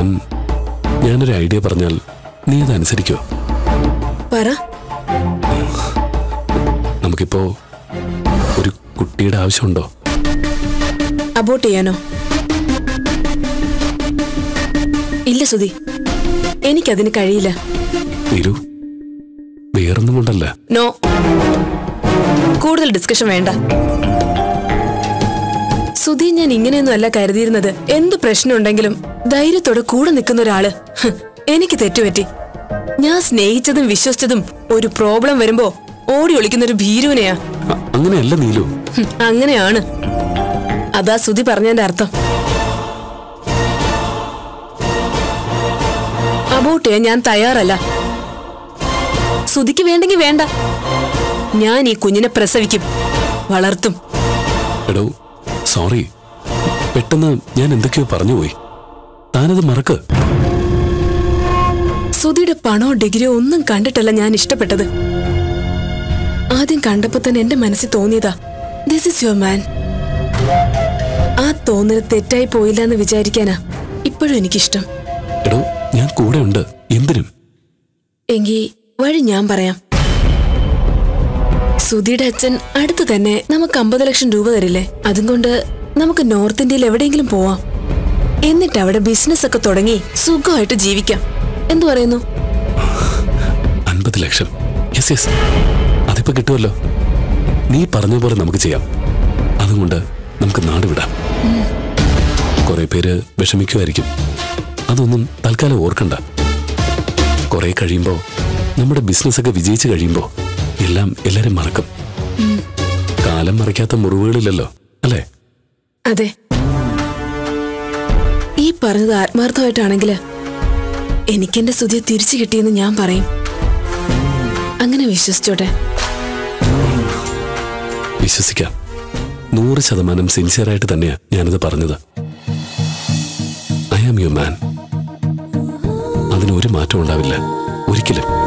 ഞാൻ ഞാനൊരു ഐഡിയ പറഞ്ഞാൽ നീ അതനുസരിക്കോ പറ നമുക്കിപ്പോ ഒരു കുട്ടിയുടെ ആവശ്യമുണ്ടോ അബോട്ട് ചെയ്യാനോ ഇല്ല സുധി എനിക്കതിന് കഴിയില്ല നീരു വേറൊന്നും കൊണ്ടല്ല നോ കൂടുതൽ ഡിസ്കഷൻ വേണ്ട സുധി ഞാൻ ഇങ്ങനെയൊന്നും അല്ല കരുതിയിരുന്നത് എന്ത് പ്രശ്നമുണ്ടെങ്കിലും ധൈര്യത്തോടെ കൂടെ നിൽക്കുന്ന ഒരാള് ഹ്, എനിക്ക് തെറ്റുപറ്റി ഞാൻ സ്നേഹിച്ചതും വിശ്വസിച്ചതും ഒരു പ്രോബ്ലം വരുമ്പോ ഓടി ഒളിക്കുന്ന ഒരു ഭീരുവിനെയാ അ- അങ്ങനെയല്ല നീലു ഹും, അങ്ങനെയാണ് അതാ സുധി പറഞ്ഞതിന്റെ അർത്ഥം അബൌട്ട് ചെയ്യാൻ ഞാൻ തയ്യാറല്ല സുധിക്ക് വേണ്ടെങ്കിൽ വേണ്ട ഞാൻ ഈ കുഞ്ഞിനെ പ്രസവിക്കും വളർത്തും എടോ സോറി പെട്ടെന്ന് ഞാൻ എന്തൊക്കെയോ പറഞ്ഞുപോയി താനത് മറക്ക് സുധിയുടെ പണോ ഡിഗ്രിയോ ഒന്നും കണ്ടിട്ടല്ല ഞാൻ ഇഷ്ടപ്പെട്ടത് ആദ്യം കണ്ടപ്പോ തന്നെ എന്റെ മനസ്സിൽ തോന്നിയതാ ദിസ് ഇസ് യുവർ മാൻ ആ തോന്നൽ തെറ്റായി പോയില്ല എന്ന് വിചാരിക്കാനാ ഇപ്പോഴും എനിക്കിഷ്ടം എടോ ഞാൻ കൂടെ ഉണ്ട് എന്തിനും എങ്കി വഴി ഞാൻ പറയാം സുധിയുടെ അച്ഛൻ അടുത്ത് തന്നെ നമുക്ക് അമ്പത് ലക്ഷം രൂപ തരില്ലേ അതും കൊണ്ട് നമുക്ക് നോർത്ത് ഇന്ത്യയിൽ എവിടെയെങ്കിലും പോവാം എന്നിട്ട് അവിടെ ബിസിനസ് ഒക്കെ തുടങ്ങി സുഖമായിട്ട് ജീവിക്കാം എന്തു പറയുന്നു അൻപത് ലക്ഷം യെസ് യെസ് അതിപ്പോ കിട്ടുമല്ലോ നീ പറഞ്ഞ പോലെ നമുക്ക് ചെയ്യാം അതുകൊണ്ട് നമുക്ക് നാട് വിടാം കുറെ പേര് വിഷമിക്കുമായിരിക്കും അതൊന്നും തൽക്കാലം ഓർക്കണ്ട കുറെ കഴിയുമ്പോ നമ്മുടെ ബിസിനസ് ഒക്കെ വിജയിച്ചു കഴിയുമ്പോ എല്ലാം എല്ലാരും മറക്കും കാലം മറയ്ക്കാത്ത മുറിവുകളില്ലല്ലോ അല്ലേ അതെ ഈ പറഞ്ഞത് ആത്മാർത്ഥമായിട്ടാണെങ്കിൽ എനിക്കെന്റെ സ്തുതിയെ തിരിച്ചു കിട്ടിയെന്ന് ഞാൻ പറയും അങ്ങനെ വിശ്വസിച്ചോട്ടെ വിശ്വസിക്കാം നൂറ് ശതമാനം സിൻസിയറായിട്ട് തന്നെയാ ഞാനത് പറഞ്ഞത് ഐ ആം യു മാൻ അതിന് ഒരു മാറ്റം ഉണ്ടാവില്ല ഒരിക്കലും